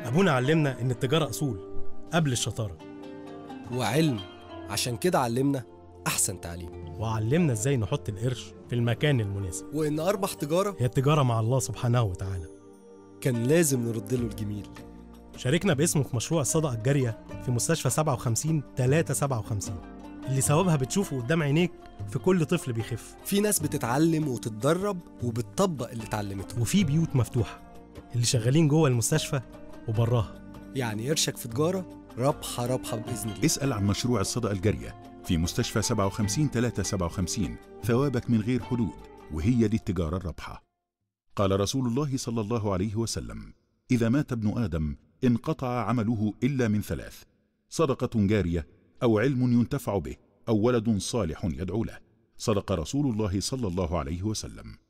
أبونا علمنا إن التجارة أصول قبل الشطارة وعلم عشان كده علمنا أحسن تعليم وعلمنا إزاي نحط القرش في المكان المناسب وإن أربح تجارة هي التجارة مع الله سبحانه وتعالى كان لازم نرد له الجميل شاركنا باسمه في مشروع الصدقة الجارية في مستشفى 57 357 اللي ثوابها بتشوفه قدام عينيك في كل طفل بيخف في ناس بتتعلم وتتدرب وبتطبق اللي اتعلمته وفي بيوت مفتوحة اللي شغالين جوه المستشفى وبراها يعني قرشك في تجارة ربحة ربحة بإذن الله اسأل عن مشروع الصدقة الجارية في مستشفى 57 357 ثوابك من غير حدود وهي دي التجارة الرابحة قال رسول الله صلى الله عليه وسلم إذا مات ابن آدم انقطع عمله إلا من ثلاث صدقة جارية أو علم ينتفع به أو ولد صالح يدعو له صدق رسول الله صلى الله عليه وسلم